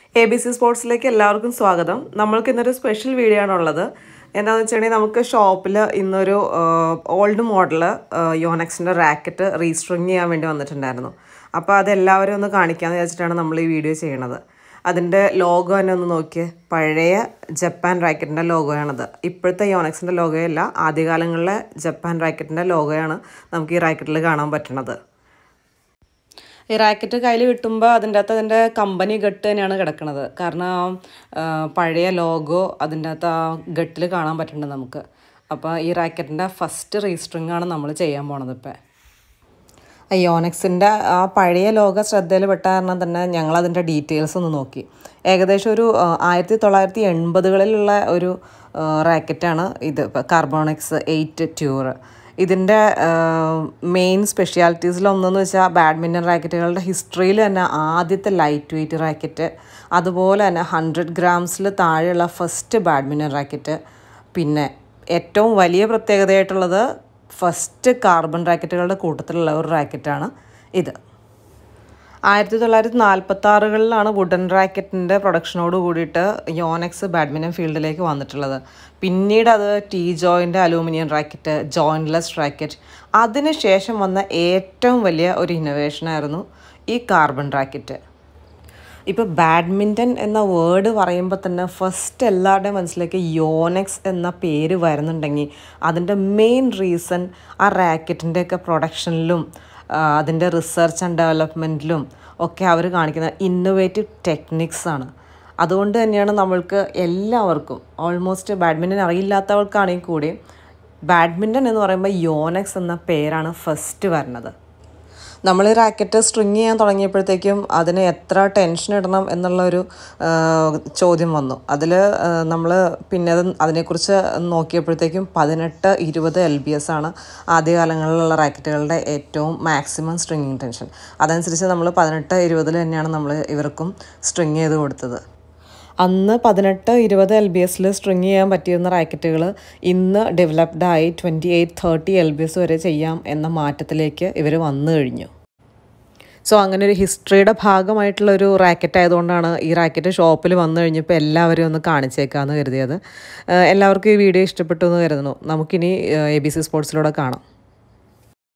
A B C സ്പോർട്സിലേക്ക് എല്ലാവർക്കും സ്വാഗതം നമ്മൾക്ക് ഇന്നൊരു സ്പെഷ്യൽ വീഡിയോ ആണുള്ളത് എന്താണെന്ന് വെച്ചിട്ടുണ്ടെങ്കിൽ നമുക്ക് ഷോപ്പിൽ ഇന്നൊരു ഓൾഡ് മോഡൽ യോനെക്സിൻ്റെ റാക്കറ്റ് റീസ്ട്രിങ് ചെയ്യാൻ വേണ്ടി വന്നിട്ടുണ്ടായിരുന്നു അപ്പോൾ അതെല്ലാവരും ഒന്ന് കാണിക്കാമെന്ന് വിചാരിച്ചിട്ടാണ് നമ്മൾ ഈ വീഡിയോ ചെയ്യണത് അതിൻ്റെ ലോഗോ തന്നെ ഒന്ന് നോക്കിയേ പഴയ ജപ്പാൻ റാക്കറ്റിൻ്റെ ലോഗോയാണത് ഇപ്പോഴത്തെ യോനെക്സിൻ്റെ ലോഗോയല്ല ആദ്യകാലങ്ങളിലെ ജപ്പാൻ റാക്കറ്റിൻ്റെ ലോഗോയാണ് നമുക്ക് ഈ റാക്കറ്റിൽ കാണാൻ പറ്റുന്നത് ഈ റാക്കറ്റ് കയ്യിൽ കിട്ടുമ്പോൾ അതിൻ്റെ അകത്ത് അതിൻ്റെ കമ്പനി ഗട്ട് തന്നെയാണ് കിടക്കുന്നത് കാരണം ആ, പഴയ ലോഗോ അതിൻ്റെ അകത്ത് ആ ഗട്ടിൽ കാണാൻ പറ്റുന്നുണ്ട് നമുക്ക് അപ്പോൾ ഈ റാക്കറ്റിൻ്റെ ഫസ്റ്റ് റീസ്ട്രിങ് ആണ് നമ്മൾ ചെയ്യാൻ പോണത് ഇപ്പം യോനെക്സിൻ്റെ ആ പഴയ ലോക ശ്രദ്ധയിൽ പെട്ട കാരണം തന്നെ ഞങ്ങൾ അതിൻ്റെ ഡീറ്റെയിൽസ് ഒന്ന് നോക്കി ഏകദേശം ഒരു ആ, ആയിരത്തി തൊള്ളായിരത്തി എൺപതുകളിലുള്ള ഒരു ആ, റാക്കറ്റാണ് ഇത് ഇപ്പോൾ കാർബോണിക്സ് എയ്റ്റ് ട്യൂർ ഇതിൻ്റെ മെയിൻ സ്പെഷ്യാലിറ്റീസിൽ ഒന്നെന്ന് വെച്ചാൽ ബാഡ്മിൻ്റൺ റാക്കറ്റുകളുടെ ഹിസ്റ്ററിയിൽ തന്നെ ആദ്യത്തെ ലൈറ്റ് വെയ്റ്റ് റാക്കറ്റ് അതുപോലെ തന്നെ ഹൺഡ്രഡ് ഗ്രാംസിൽ താഴെയുള്ള ഫസ്റ്റ് ബാഡ്മിൻ്റൺ റാക്കറ്റ് പിന്നെ ഏറ്റവും വലിയ പ്രത്യേകതയായിട്ടുള്ളത് ഫസ്റ്റ് കാർബൺ റാക്കറ്റുകളുടെ കൂട്ടത്തിലുള്ള ഒരു റാക്കറ്റാണ് ഇത് ആയിരത്തി തൊള്ളായിരത്തി നാൽപ്പത്തി ആറുകളിലാണ് വുഡൻ റാക്കറ്റിൻ്റെ പ്രൊഡക്ഷനോട് കൂടിയിട്ട് യോനെക്സ് ബാഡ്മിൻ്റൺ ഫീൽഡിലേക്ക് വന്നിട്ടുള്ളത് പിന്നീട് അത് T joint aluminium racket jointless racket അതിനുശേഷം വന്ന ഏറ്റവും വലിയ ഒരു ഇന്നോവേഷനായിരുന്നു ഈ കാർബൺ റാക്കറ്റ് ഇപ്പോൾ ബാഡ്മിൻ്റൺ എന്ന വേർഡ് പറയുമ്പോൾ തന്നെ ഫസ്റ്റ് എല്ലാവരുടെയും മനസ്സിലേക്ക് യോനെക്സ് എന്ന പേര് വരുന്നുണ്ടെങ്കിൽ അതിൻ്റെ മെയിൻ റീസൺ ആ റാക്കറ്റിൻ്റെയൊക്കെ പ്രൊഡക്ഷനിലും അതിൻ്റെ റിസർച്ച് ആൻഡ് ഡെവലപ്മെൻറ്റിലും ഒക്കെ അവർ കാണിക്കുന്ന ഇന്നോവേറ്റീവ് ടെക്നിക്സ് ആണ് അതുകൊണ്ട് തന്നെയാണ് നമ്മൾക്ക് എല്ലാവർക്കും ഓൾമോസ്റ്റ് ബാഡ്മിൻ്റൺ അറിയില്ലാത്തവർക്കാണെങ്കിൽ കൂടി ബാഡ്മിൻ്റൺ എന്ന് പറയുമ്പോൾ യോനെക്സ് എന്ന പേരാണ് ഫസ്റ്റ് വരുന്നത് നമ്മൾ ഈ റാക്കറ്റ് സ്ട്രിങ് ചെയ്യാൻ തുടങ്ങിയപ്പോഴത്തേക്കും അതിന് എത്ര ടെൻഷൻ ഇടണം എന്നുള്ളൊരു ആ, ചോദ്യം വന്നു അതിൽ നമ്മൾ പിന്നെ അത് അതിനെക്കുറിച്ച് നോക്കിയപ്പോഴത്തേക്കും പതിനെട്ട് ഇരുപത് എൽ ബി എസ് ആണ് ആദ്യകാലങ്ങളിലുള്ള റാക്കറ്റുകളുടെ ഏറ്റവും മാക്സിമം സ്ട്രിങ്ങിങ് ടെൻഷൻ അതനുസരിച്ച് നമ്മൾ പതിനെട്ട് ഇരുപതിൽ തന്നെയാണ് നമ്മൾ ഇവർക്കും സ്ട്രിങ് ചെയ്ത് കൊടുത്തത് അന്ന് പതിനെട്ട് ഇരുപത് എൽ ബി എസിൽ സ്ട്രിങ് ചെയ്യാൻ പറ്റിയിരുന്ന റാക്കറ്റുകൾ ഇന്ന് ഡെവലപ്ഡ് ആയി twenty eight thirty L B S വരെ ചെയ്യാം എന്ന മാറ്റത്തിലേക്ക് ഇവർ വന്നു കഴിഞ്ഞു സോ അങ്ങനെ ഒരു ഹിസ്റ്ററിയുടെ ഭാഗമായിട്ടുള്ള ഒരു റാക്കറ്റ് ആയതുകൊണ്ടാണ് ഈ റാക്കറ്റ് ഷോപ്പിൽ വന്നു കഴിഞ്ഞപ്പോൾ എല്ലാവരും ഒന്ന് കാണിച്ചേക്കാമെന്ന് കരുതിയത് ഏഹ് എല്ലാവർക്കും ഈ വീഡിയോ ഇഷ്ടപ്പെട്ടു എന്ന് കരുതുന്നു നമുക്കിനി എ ബി സി സ്പോർട്സിലൂടെ കാണാം